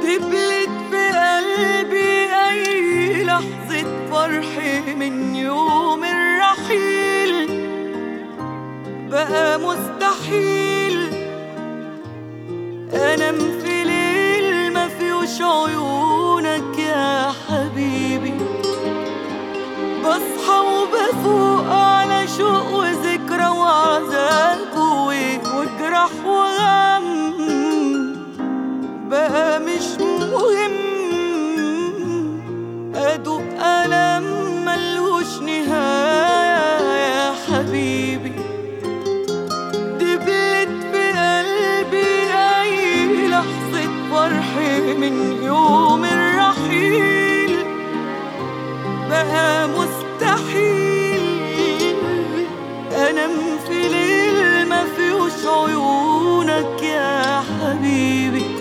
دبلت في قلبي أي لحظة فرح من يوم الرحيل بقى مستحيل أنام في ليل ما فيهوش عيونك يا حبيبي بصحى وبفوق على شوق وذكرى وعذاب وجرح وغم بقى مش مهم أدوق ألم ملوش نهاية يا حبيبي دبلت في قلبي أي لحظة فرح من يوم الرحيل بقى مستحيل أنام في ليل ما فيهوش عيونك يا حبيبي